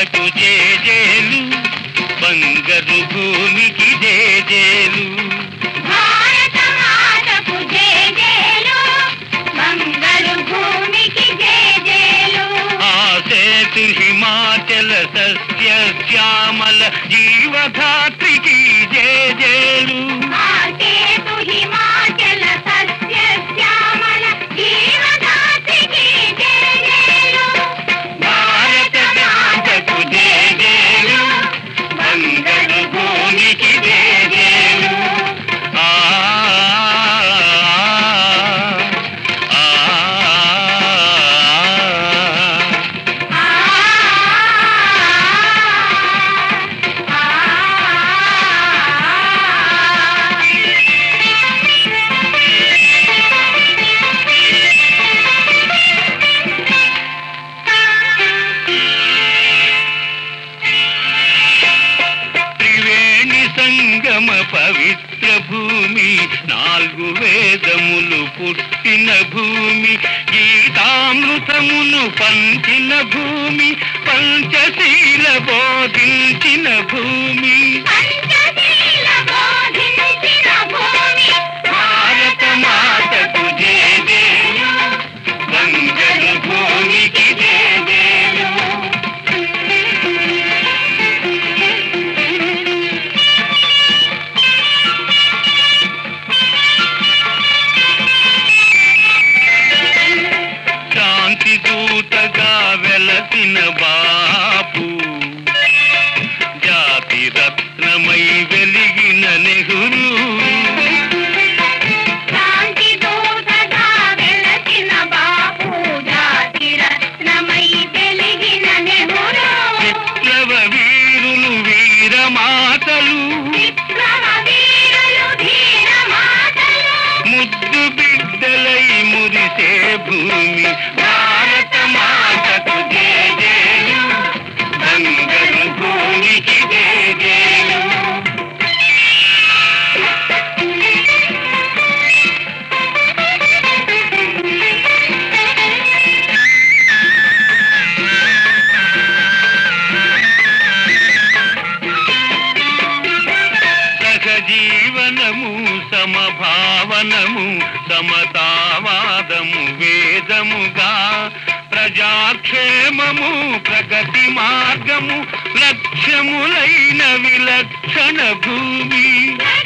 మాతకు జేజేలు బంగారు భూమికి జేజేలు భారత మాతకు జేజేలు మంగళ భూమికి జేజేలు ఆసేతు హిమాచల సస్య శ్యామల జీవధాత్రికి జేజేలు ఆసేతు హిమాచల సస్య శ్యామల జీవదాత్రికి జేజేలు భారత మాతకు జేజేలు బంగారు భూమికి జేజేలు ఆ ఆ, ఆ. త్రివేణి సంగమ పవిత్ర భూమి నాలుగు వేదములు పుట్టిన భూమి గీతామృతమును పంచిన భూమి పంచశీల బోధించిన భూమి పంచశీల బోధించిన భూమి భారత మాతకు జేజేలు బంగారు భూమికి జేజేలు శాంతి దూతగా వెలసిన బాపు జాతి రత్నమై వెలిగిన నెహ్రూ శాంతి దూతగా వెలసిన బాపు జాతి రత్నమై వెలిగిన నెహ్రూ విప్లవ వీరులు వీరమాతలు విప్లవ వీరులు ధీర మాతలు ముద్దు బిడ్డలై మురిసే భూమి భారత మాతకు జేజేలు బంగారు భూమికి జేజేలు సహజీవనము సమభావనము సమతావాదము వేదముగా ప్రజాక్షేమము ప్రగతి మార్గము లక్ష్యములైన విలక్షణ భూమి జై